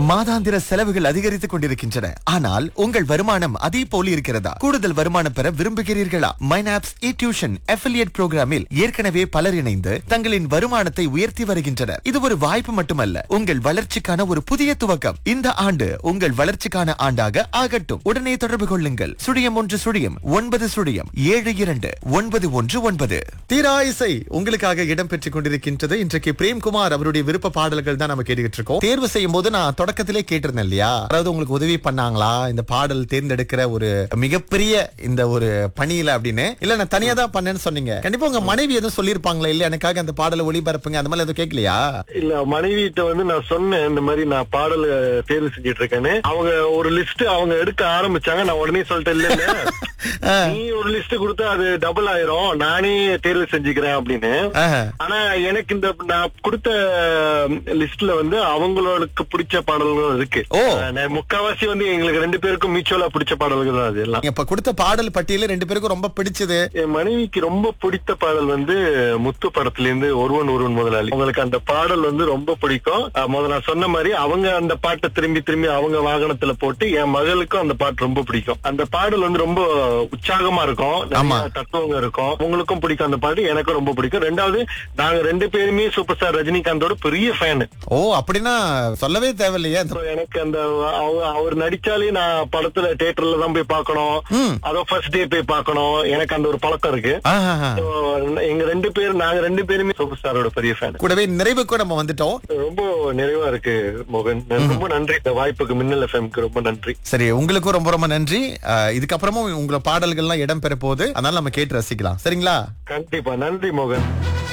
மாதாந்திர செலவுகள் அதிகரித்துக் கொண்டிருக்கின்றன ஆனால் உங்கள் வருமானம் அதே போல இருக்கிறதா கூடுதல் வருமானம் பெற விரும்புகிறீர்களா மைனாப்ஸ் இ டியூஷன் அஃபிலியேட் புரோகிராமில் ஏற்கனவே பலர் இணைந்து தங்களின் வருமானத்தை உயர்த்தி வருகின்றனர் இது ஒரு வாய்ப்பு மட்டுமல்ல உங்கள் வளர்ச்சிக்கான ஒரு புதிய துவக்கம் இந்த ஆண்டு உங்கள் வளர்ச்சிக்கான ஆண்டாக ஆகட்டும் உடனே தொடர்பு கொள்ளுங்கள் சுழியம் ஒன்று சுழியம் ஒன்பது சுழியம் ஏழு இரண்டு ஒன்பது ஒன்று ஒன்பது தீரா இசை உங்களுக்காக இடம் பெற்றுக் கொண்டிருக்கின்றது இன்றைக்கு பிரேம்குமார் அவருடைய விருப்ப பாடல்கள் தான் நம்ம கேட்டுக்கிட்டு இருக்கோம் தேர்வு செய்யும் போது நான் தொடக்கத்திலே கேட்டிருந்தேன் இல்லையா அதாவது உங்களுக்கு உதவி பண்ணாங்களா இந்த பாடல் தேர்ந்தெடுக்கிற ஒரு மிகப்பெரிய இந்த ஒரு பணியில அப்படின்னு இல்ல நான் தனியா தான் பண்ணேன்னு சொன்னீங்க கண்டிப்பா உங்க மனைவி எதுவும் சொல்லியிருப்பாங்களா இல்ல எனக்காக அந்த பாடலை ஒளிபரப்புங்க அந்த மாதிரி எதுவும் கேட்கலையா இல்ல மனைவிட்ட வந்து நான் சொன்னேன் இந்த மாதிரி நான் பாடல் தேர்வு செஞ்சுட்டு இருக்கேன்னு அவங்க ஒரு லிஸ்ட் அவங்க எடுக்க ஆரம்பிச்சாங்க நான் உடனே சொல்லிட்டேன் இல்ல இல்ல நீ ஒரு லிஸ்ட் கொடுத்தா அது டபுள் ஆயிரும் நானே தேர்வு செஞ்சுக்கிறேன் அப்படின்னு ஆஹா. ஆனா எனக்கு இந்த நான் கொடுத்த லிஸ்ட்ல வந்து அவங்களுக்கு பிடிச்ச பாடல்களும் இருக்கு ஓ. நான் முக்காவாசி வந்து எங்களுக்கு ரெண்டு பேருக்கும் மியூச்சுவலா பிடிச்ச பாடல்கள் தான் அது எல்லாம் நீங்க இப்ப கொடுத்த பாடல் பட்டியல ரெண்டு பேருக்கும் ரொம்ப பிடிச்சது என் மனைவிக்கு ரொம்ப பிடித்த பாடல் வந்து முத்து படத்துல இருந்து ஒருவன் ஒருவன் முதலாளி உங்களுக்கு அந்த பாடல் வந்து ரொம்ப பிடிக்கும் அஹ் முதல்ல நான் சொன்ன மாதிரி அவங்க அந்த பாட்டை திரும்பி திரும்பி அவங்க வாகனத்துல போட்டு என் மகளுக்கும் அந்த பாட்டு ரொம்ப பிடிக்கும் அந்த பாடல் வந்து ரொம்ப உற்சாகமா இருக்கும் ஆமா. நிறைய தத்துவங்க இருக்கும் உங்களுக்கும் பிடிக்கும் அந்த பாட்டு எனக்கும் ரொம்ப பிடிக்கும் ரெண்டாவது நாங்க ரெண்டு பேருமே சூப்பர் ஸ்டார் ரஜினிகாந்தோட பெரிய ஃபேன் ஓ அப்படின்னா சொல்லவே தேவையில்லையே அந்த- எனக்கு அந்த அவ- அவர் நடிச்சாலே நான் படத்துல தியேட்டர்ல தான் போய் பார்க்கணும் ம். அதோ ஃபர்ஸ்ட் டே போய் பார்க்கணும் எனக்கு அந்த ஒரு பழக்கம் இருக்கு ஆஹா. So, எங்க ரெண்டு பேரும் நாங்க ரெண்டு பேருமே சூப்பர் ஸ்டாரோட பெரிய ஃபேன் கூடவே நிறைவுக்கும் நம்ம வந்துட்டோம் ரொம்ப நிறைவா இருக்கு மோகன் ரொம்ப நன்றி இந்த வாய்ப்புக்கு மின்னல் எஃப்எம்க்கு ரொம்ப நன்றி சரி உங்களுக்கும் ரொம்ப ரொம்ப நன்றி அஹ், இதுக்கப்புறமும் உங்களோட பாடல்கள்லாம் இடம் பெற போகுது அதனால நம்ம கேட்டு ரசிக்கலாம் சரிங்களா கண்டிப்பா நன்றி மோகன்